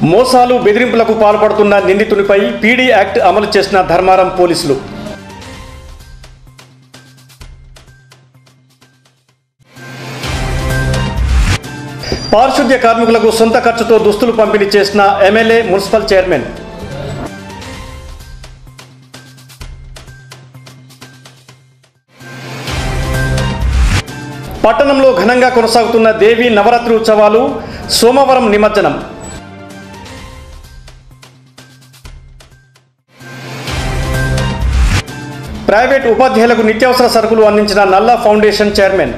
మోసాలు బెదిరింపులకు పాల్పడుతున్న నిందితునిపై పీడీ యాక్ట్ అమలు చేసిన ధర్మారం పోలీసులు పారిశుద్ధ్య కార్మికులకు సొంత ఖర్చుతో దుస్తులు పంపిణీ చేసిన ఎమ్మెల్యే మున్సిపల్ చైర్మన్ పట్టణంలో ఘనంగా కొనసాగుతున్న దేవి నవరాత్రి ఉత్సవాలు సోమవారం నిమజ్జనం ప్రైవేట్ ఉపాధ్యాయులకు నిత్యావసర సరుకులు అందించిన నల్లా ఫౌండేషన్ చైర్మన్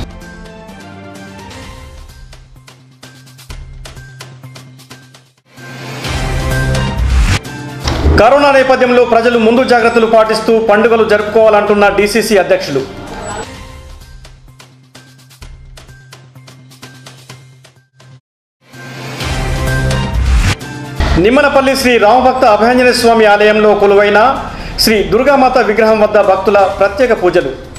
కరోనా నేపథ్యంలో ప్రజలు ముందు జాగ్రత్తలు పాటిస్తూ పండుగలు జరుపుకోవాలంటున్న డీసీసీ అధ్యక్షులు నిమ్మనపల్లి శ్రీ రామభక్త అభయాంజనేయ స్వామి ఆలయంలో కొలువైన శ్రీ దుర్గామాత విగ్రహం వద్ద భక్తుల ప్రత్యేక పూజలు